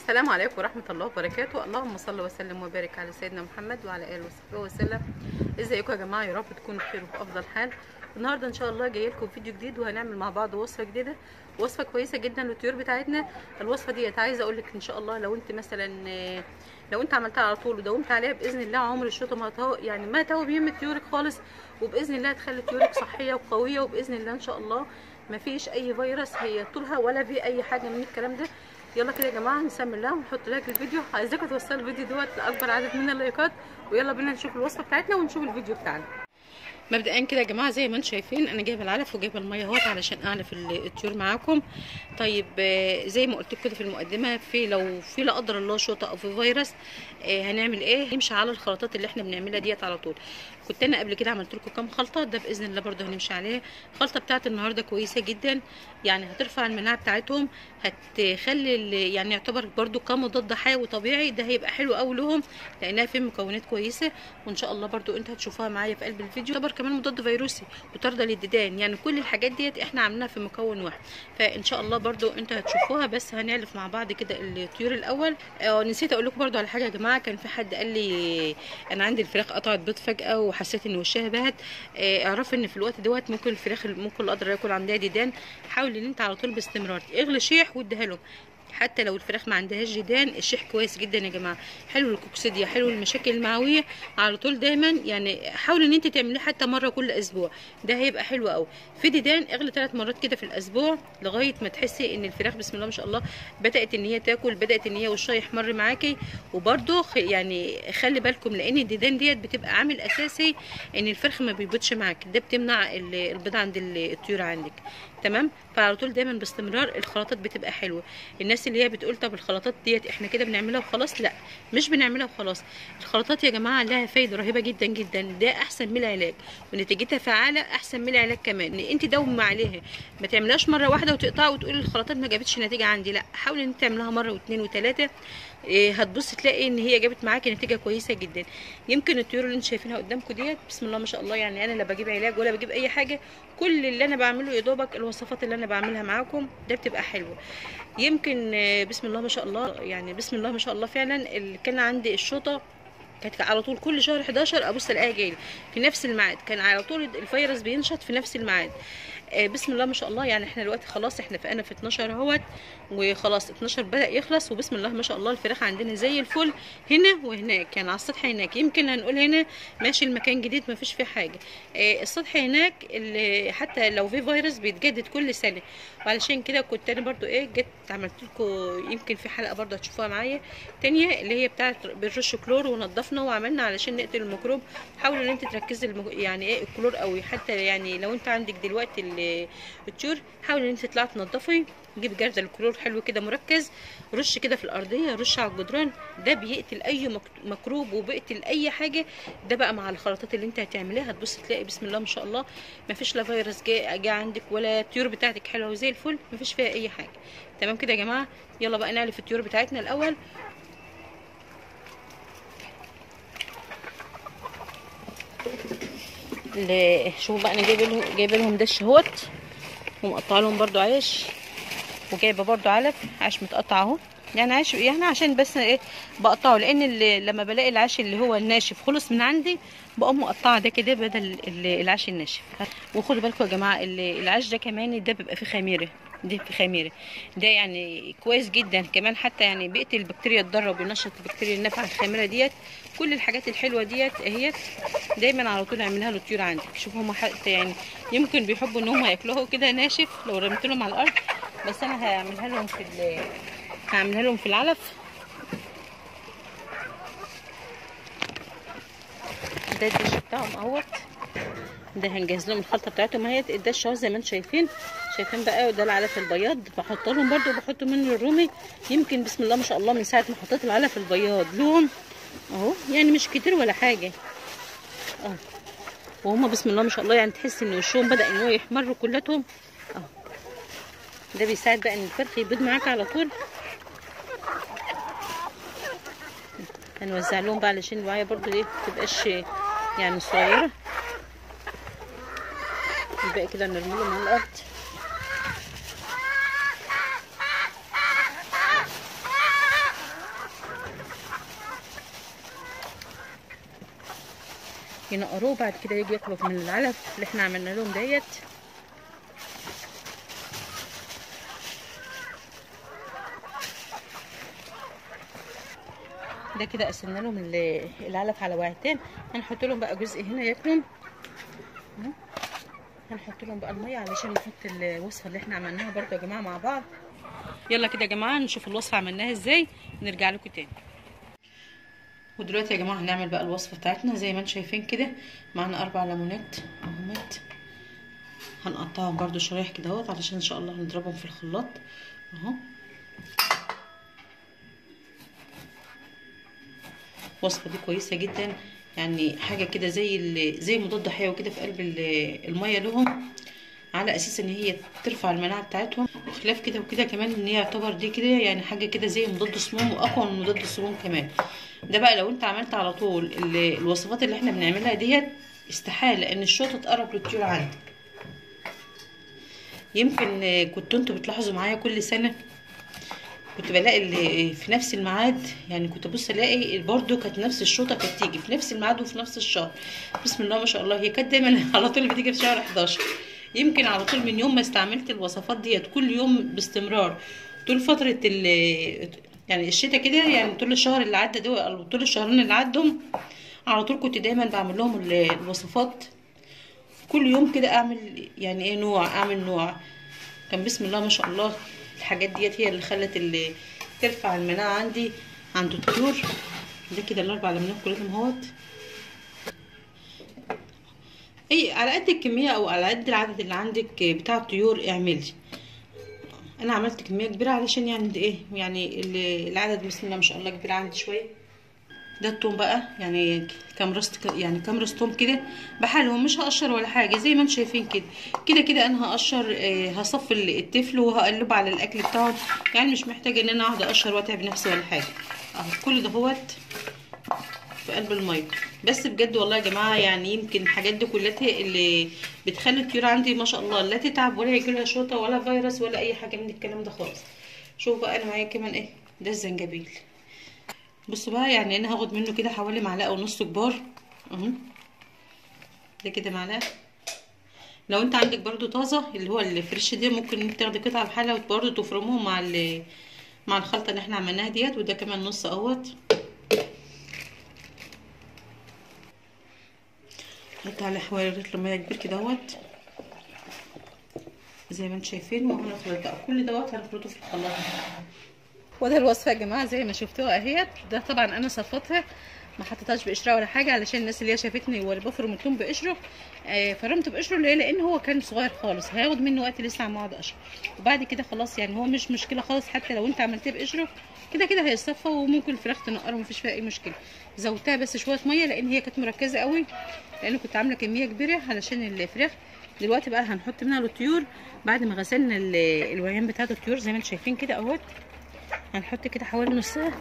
السلام عليكم ورحمة الله وبركاته اللهم صل وسلم وبارك على سيدنا محمد وعلى آله وصحبه وسلم ازيكم يا جماعة يا رب تكونوا بخير وفي أفضل حال النهاردة إن شاء الله جاي لكم فيديو جديد وهنعمل مع بعض وصفة جديدة وصفة كويسة جدا للطيور بتاعتنا الوصفة ديت عايزة أقول لك إن شاء الله لو أنت مثلا آه، لو أنت عملتها على طول وداومت عليها بإذن الله عمر الشوطة ما هتهو يعني ما تهوى بيهم طيورك خالص وبإذن الله هتخلي طيورك صحية وقوية وبإذن الله إن شاء الله ما فيش أي فيروس هيطولها ولا في أي حاجة من الكلام ده يلا كده يا جماعه نسمي الله ونحط لايك للفيديو عايزاكم توصلوا الفيديو دوت لاكبر عدد من اللايكات ويلا بينا نشوف الوصفه بتاعتنا ونشوف الفيديو بتاعنا مبدئيا كده يا جماعه زي ما انتم شايفين انا جايبه العلف وجايبه الميه اهوت علشان اعلف ال- الطيور معاكم طيب آه، زي ما قلت لكم كده في المقدمه في لو في لا قدر الله شوطه او في فيروس آه، هنعمل ايه نمشي على الخلطات اللي احنا بنعملها ديت على طول كنت انا قبل كده عملت لكم كام خلطه ده باذن الله برده هنمشي عليها الخلطه بتاعت النهارده كويسه جدا يعني هترفع المناعه بتاعتهم هتخلي ال- يعني يعتبر برده كمضاد حيوي طبيعي ده هيبقى حلو قوي لهم لانها فيه مكونات كويسه وان شاء الله برده انت هتشوفوها معايا في قلب الفيديو يعتبر كمان مضاد فيروسي وطارده للديدان يعني كل الحاجات ديت احنا عاملينها في مكون واحد فان شاء الله برده انت هتشوفوها بس هنعلف مع بعض كده الطيور الاول اه نسيت اقول لكم برده على حاجه يا جماعه كان في حد قال لي انا عندي الفراخ قطعت بيض فجاه وحسيت ان وشها بهت اه اعرفي ان في الوقت دوت ممكن الفراخ ممكن لا قدر يكون عندها ديدان حاول ان انت على طول باستمرار اغلي شيح واديها لهم حتى لو الفراخ ما عندهاش جدان الشيح كويس جدا يا جماعه حلو الكوكسيديا حلو المشاكل المعويه على طول دايما يعني حاول ان انت تعمليه حتى مره كل اسبوع ده هيبقى حلو قوي في ديدان اغلي ثلاث مرات كده في الاسبوع لغايه ما تحسي ان الفراخ بسم الله ما شاء الله بدات ان هي تاكل بدات ان هي وشها يحمر معاكي وبرده يعني خلي بالكم لان الديدان ديت بتبقى عامل اساسي ان الفرخ ما بيبيضش معاك ده بتمنع ال- البيض عند ال- الطيور عندك تمام فعلى طول دايما باستمرار الخلطات بتبقى حلوه الناس اللي هي بتقول طب الخلطات ديت احنا كده بنعملها وخلاص لا مش بنعملها وخلاص الخلطات يا جماعه لها فايده رهيبه جدا جدا ده احسن من العلاج ونتيجتها فعاله احسن من العلاج كمان ان انت داوم عليها ما تعملهاش مره واحده وتقطعي وتقولي الخلطات ما جابتش نتيجه عندي لا حاولي ان انت تعملها مره واثنين وثلاثه إيه هتبص تلاقي ان هي جابت معاكي نتيجه كويسه جدا يمكن الطيور اللي انتم شايفينها قدامكم ديت بسم الله ما شاء الله يعني انا لا بجيب علاج ولا بجيب اي حاجه كل اللي انا بعمله يا دوبك الوصفات اللي انا بعملها معاكم ده بتبقى حلوه يمكن آه، بسم الله ما شاء الله يعني بسم الله ما شاء الله فعلا اللي كان عندي الشوطه كانت على طول كل شهر 11 ابص الاقيها جايه في نفس الميعاد كان على طول الفيروس بينشط في نفس الميعاد آه، بسم الله ما شاء الله يعني احنا دلوقتي خلاص احنا في انا في 12 اهوت وخلاص 12 بدا يخلص وبسم الله ما شاء الله الفراخ عندنا زي الفل هنا وهناك يعني على السطح هناك يمكن هنقول هنا ماشي المكان جديد ما فيش فيه حاجه آه، السطح هناك اللي حتى لو في فيروس بيتجدد كل سنه وعلشان كده كنت انا برضو ايه جيت عملت لكم يمكن في حلقه برضو هتشوفوها معايا تانية اللي هي بتاعه بنرش كلور ونضفنا وعملنا علشان نقتل الميكروب حاولوا ان انت تركزي المج... يعني ايه الكلور قوي حتى يعني لو انت عندك دلوقتي ال- الطيور حاولي ان انت تطلعي تنضفي جيب جردل الكلور حلو كده مركز رش كده في الارضيه رش على الجدران ده بيقتل اي مك- ميكروب وبيقتل اي حاجه ده بقى مع الخلطات اللي انت هتعمليها هتبص تلاقي بسم الله ما شاء الله ما فيش لا فيروس جه جه عندك ولا الطيور بتاعتك حلوه وزي الفل ما فيش فيها اي حاجه تمام كده يا جماعه يلا بقى نعلف الطيور بتاعتنا الاول ل- شوفوا بقى انا جايبه لهم جايبه لهم دش اهوت ومقطعه لهم برده عيش وجايبه برده علف عيش متقطع اهو يعني عيش يعني عشان بس ايه بقطعه لان اللي لما بلاقي العيش اللي هو الناشف خلص من عندي بقوم مقطعه ده كده بدل ال- العيش الناشف وخدوا بالكم يا جماعه ال- العيش ده كمان ده بيبقى فيه خميره ده في خميره ده يعني كويس جدا كمان حتى يعني بيقتل البكتيريا الضاره وبينشط البكتيريا النافعه الخميره ديت كل الحاجات الحلوه ديت اهيت دايما على طول اعملها للطيور عندك شوفوا هم حتى يعني يمكن بيحبوا ان هم ياكلوها كده ناشف لو رميت لهم على الارض بس انا هعملها لهم في ال- هعملها لهم في العلف ده الدش بتاعهم اهوت ده هنجهز لهم الخلطه بتاعتهم اهي الدش اهو زي ما انتم شايفين شايفين بقى وده العلف البياض بحط لهم برده بحط منه الرومي يمكن بسم الله ما شاء الله من ساعه ما حطيت العلف البياض لهم اهو يعني مش كتير ولا حاجه اه وهم بسم الله ما شاء الله يعني تحس ان وشهم بدا ان هو يحمر كلتهم اه ده بيساعد بقى ان الفرخ يبيض معاك على طول هنوزع لهم بقى علشان الوعيه برضو ايه متبقاش يعني صغيره الباقي كده نرميهم على الارض ينقروه بعد كده يجوا ياكلوا من العلف اللي احنا عملنا لهم ديت ده كده قسمنا لهم العلف على وعيتين هنحط لهم بقى جزء هنا ياكلوا هنحط لهم بقى الميه علشان نحط الوصفه اللي احنا عملناها برده يا جماعه مع بعض يلا كده يا جماعه نشوف الوصفه عملناها ازاي ونرجع لكم تاني ودلوقتي يا جماعه هنعمل بقى الوصفه بتاعتنا زي ما انتم شايفين كده معانا اربع ليمونات اهمت هنقطعهم برده شرايح كده اهوت علشان ان شاء الله هنضربهم في الخلاط اهو الوصفه دي كويسه جدا يعني حاجه كده زي زي مضاد حيوي كده في قلب الميه لهم على اساس ان هي ترفع المناعه بتاعتهم وخلاف كده وكده كمان ان هي يعتبر دي كده يعني حاجه كده زي مضاد السموم واقوى من مضاد السموم كمان ده بقى لو انت عملت على طول الوصفات اللي احنا بنعملها ديت استحاله ان الشوطه تقرب للطيور عندك يمكن كنتوا انتوا بتلاحظوا معايا كل سنه كنت بلاقي اللي في نفس الميعاد يعني كنت ابص الاقي برده كانت نفس الشوطه كانت تيجي في نفس الميعاد وفي نفس الشهر بسم الله ما شاء الله هي كانت دايما على طول بتيجي في شهر 11 يمكن على طول من يوم ما استعملت الوصفات ديت كل يوم باستمرار طول فتره ال يعني الشتاء كده يعني طول الشهر اللي عدى ده او طول الشهرين اللي عدوا على طول كنت دايما بعمل لهم الوصفات كل يوم كده اعمل يعني ايه نوع اعمل نوع كان بسم الله ما شاء الله الحاجات ديت هي اللي خلت اللي ترفع المناعه عندي عند الطيور ده كده الاربع ليمونات كلهم اهوت اي على قد الكميه او على قد العدد اللي عندك بتاع الطيور اعملي انا عملت كميه كبيره علشان يعني ايه يعني العدد بسم الله ما شاء الله كبير عندي شويه ده التوم بقى يعني كام راس يعني كام راس توم كده بحالهم مش هقشر ولا حاجه زي ما انتم شايفين كده كده كده انا هقشر آه هصفي التفل وهقلبه على الاكل بتاعهم يعني مش محتاجه ان انا اقعد اقشر واتعب نفسي ولا حاجه اهو كل دهوت في قلب الميه بس بجد والله يا جماعه يعني يمكن الحاجات دي كلها اللي بتخلي الطيور عندي ما شاء الله لا تتعب ولا يجيلها شوطه ولا فيروس ولا اي حاجه من الكلام ده خالص شوفوا بقى انا معايا كمان ايه ده الزنجبيل بصوا بقى يعني انا هاخد منه كده حوالي معلقه ونص كبار اهو ده كده معلقه لو انت عندك برضو طازه اللي هو الفريش دي ممكن انت تاخدي قطعه بحالها وبرضو تفرموهم مع مع الخلطه اللي احنا عملناها ديت وده كمان نص اهوت حط عليه حوالي لتر ميه كبير كده اهوت زي ما انتم شايفين وهنخلط ده كل دوت هنخلطه في الخلاط وده الوصفه يا جماعه زي ما شفتوها اهيت ده طبعا انا صفيتها ما حطيتهاش بقشره ولا حاجه علشان الناس اللي هي شافتني وانا بفرم الثوم بقشره آه فرمته بقشره ليه لان هو كان صغير خالص هياخد منه وقت لسه عم اقعد اقشر وبعد كده خلاص يعني هو مش مشكله خالص حتى لو انت عملتيه بقشره كده كده هيتصفى وممكن الفراخ تنقره مفيش فيها اي مشكله زودتها بس شويه ميه لان هي كانت مركزه قوي لان كنت عامله كميه كبيره علشان الفراخ دلوقتي بقى هنحط منها للطيور بعد ما غسلنا الوعيان بتاعت الطيور زي ما انتم شايفين كده اهوت هنحط كده حوالي نصها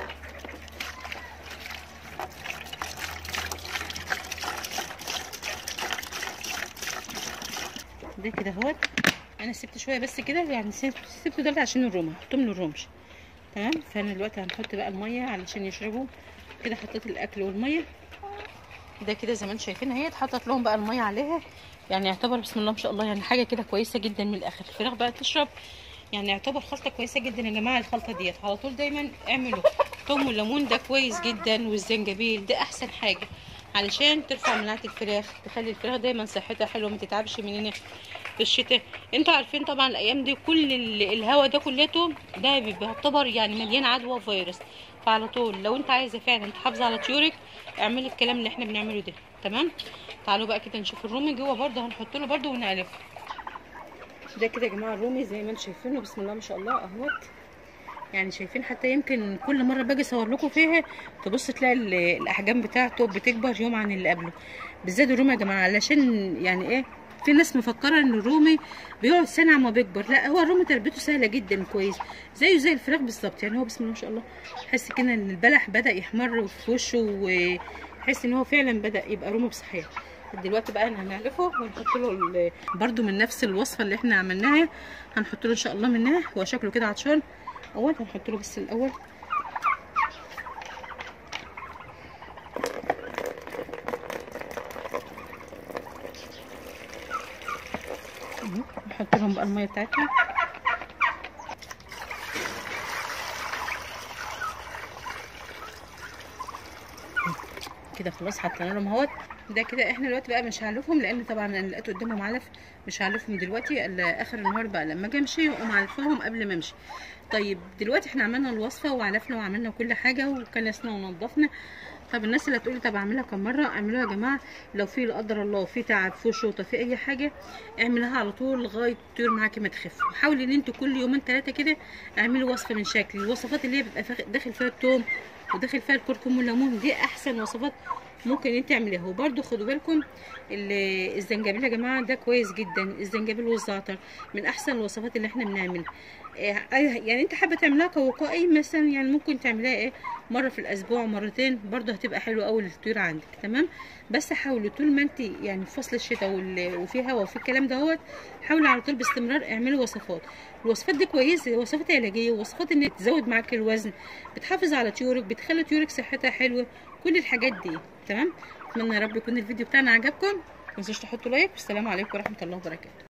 ده كده اهوت انا سبت شويه بس كده يعني سبته دلوقتي عشان الروم هحطهم للرومش تمام فانا دلوقتي هنحط بقى الميه علشان يشربوا كده حطيت الاكل والميه ده كده زي ما انتم شايفين اهي اتحطت لهم بقى الميه عليها يعني يعتبر بسم الله ما شاء الله يعني حاجه كده كويسه جدا من الاخر الفراخ بقى تشرب يعني يعتبر خلطه كويسه جدا يا جماعه الخلطه ديت على طول دايما اعملوا توم والليمون ده كويس جدا والزنجبيل ده احسن حاجه علشان ترفع مناعه الفراخ تخلي الفراخ دايما صحتها حلوه ما تتعبش مننا في الشتاء انتوا عارفين طبعا الايام دي كل الهواء ده كلته ده بيعتبر يعني مليان عدوى وفيروس فعلى طول لو انت عايزه فعلا تحافظي على طيورك اعملي الكلام اللي احنا بنعمله ده تمام تعالوا بقى كده نشوف الرومي جوه برده هنحط له برده ونقلبه ده كده يا جماعه الرومي زي ما انتم شايفينه بسم الله ما شاء الله اهوت يعني شايفين حتى يمكن كل مره باجي اصور لكم فيها تبص تلاقي الاحجام بتاعته بتكبر يوم عن اللي قبله بالذات الرومي يا جماعه علشان يعني ايه في ناس مفكره ان الرومي بيقعد سنه عما بيكبر لا هو الرومي تربيته سهله جدا كويس زيه زي الفراخ بالظبط يعني هو بسم الله ما شاء الله تحس كده ان البلح بدا يحمر في وشه وتحس ان هو فعلا بدا يبقى رومي بصحيح دلوقتي بقى هنعلفه ونحط له برده من نفس الوصفه اللي احنا عملناها هنحط له ان شاء الله منها هو شكله كده عطشان اول هنحط له بس الاول بقى الميه بتاعتها كده خلاص حطينا لهم اهوت ده كده احنا دلوقتي بقى مش هعلفهم لان طبعا انا لقيت قدامهم علف مش هعلفهم دلوقتي الا اخر النهار بقى لما اجي امشي واقوم عالفاهم قبل ما امشي طيب دلوقتي احنا عملنا الوصفه وعلفنا وعملنا كل حاجه وكنسنا ونضفنا طب الناس اللي هتقولي طب اعملها كم مره اعملوها يا جماعه لو في لا قدر الله في تعب في شوطه في اي حاجه اعملها على طول لغايه الطيور معاكي ما تخف وحاولي ان انتوا كل يومين ثلاثه كده اعملوا وصفه من شكل الوصفات اللي هي بيبقى داخل فيها التوم وداخل فيها الكركم والليمون دي احسن وصفات ممكن انت تعمليها وبرده خدوا بالكم الزنجبيل يا جماعه ده كويس جدا الزنجبيل والزعتر من احسن الوصفات اللي احنا بنعملها يعني انت حابه تعملها كوقائي مثلا يعني ممكن تعمليها ايه مره في الاسبوع مرتين برده هتبقى حلوه قوي للطيور عندك تمام بس حاولوا طول ما انت يعني في فصل الشتاء وفي هواء وفي الكلام دهوت حاولوا على طول باستمرار اعملوا وصفات الوصفات دي كويسه وصفات علاجيه ووصفات ان تزود معاك الوزن بتحافظ على طيورك بتخلي طيورك صحتها حلوه كل الحاجات دي تمام اتمنى يا رب يكون الفيديو بتاعنا عجبكم ما تنسوش تحطوا لايك والسلام عليكم ورحمه الله وبركاته